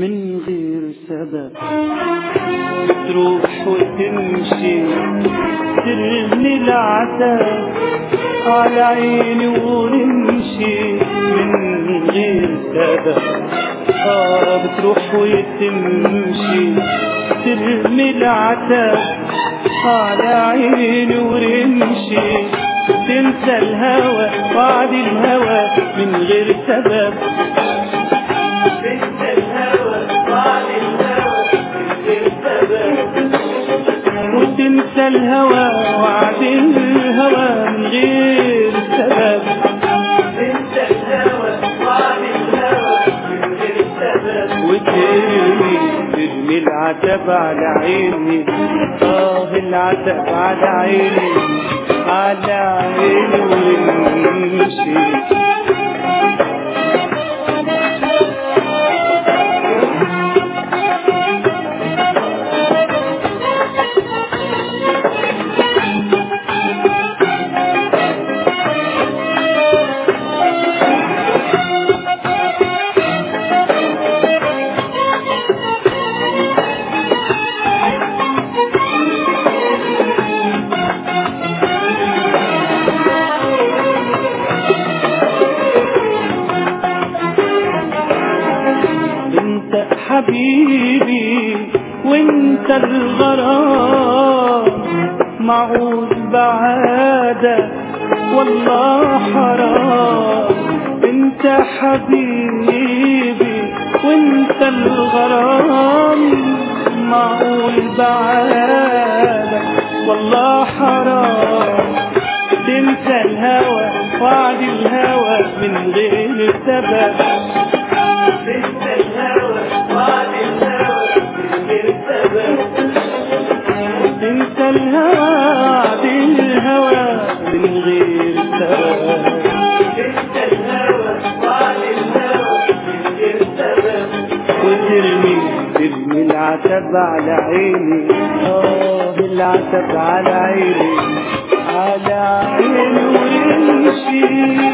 من غير سبب تروح وتمشي ترمي العتاب على عيني ونمشي من غير سبب آه بتروح وتمشي ترمي العتاب على عيني ورمشي تنسى الهوى وعد الهوى من غير سبب تنسى الهوى وعد الهوى من غير سبب وتنسى الهوى وعد الهوى من غير سبب تنسى الهوى وعد الهوى من غير سبب وترمي ترمي العتب على عيني اه العتب على عيني على عيني ونمشي انت حبيبي وانت الغرام معود بعادة والله حرام انت حبيبي وانت الغرام معقول بعادة والله حرام تنسى الهوى وعد الهوى من غير سبب تنسى الهوى وعد الهوى من غير سبب تنسى الهوى وعد الهوى من غير سبب تنسى الهوى وعد الهوى من غير سبب وترمي ترمي العتب على عيني اه العتب على عيني على عيني ويمشي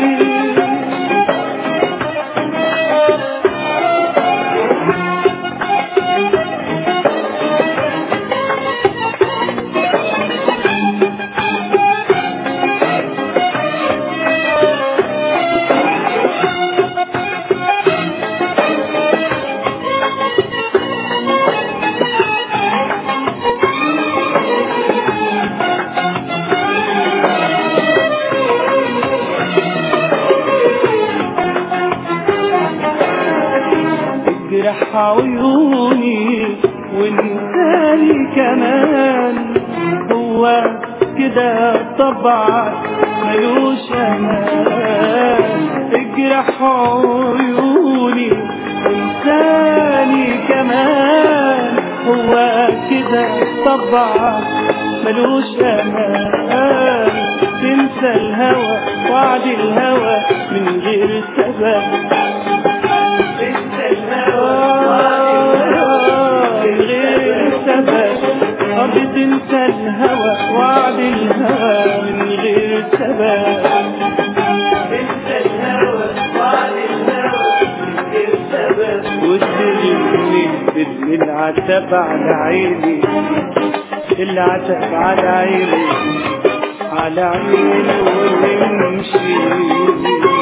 اجرح عيوني وانساني كمان هو كده طبعا ملوش امان اجرح عيوني وانساني كمان هو كده طبعا ملوش امان تنسى الهوى وعد الهوى من غير سبب من غير سبب أرض تنسى الهوى وعد الهوى من غير سبب تنسى الهوى وعد الهوى من غير سبب وترمي ترمي العتب على عيني العتب على عيني على عيني ونمشي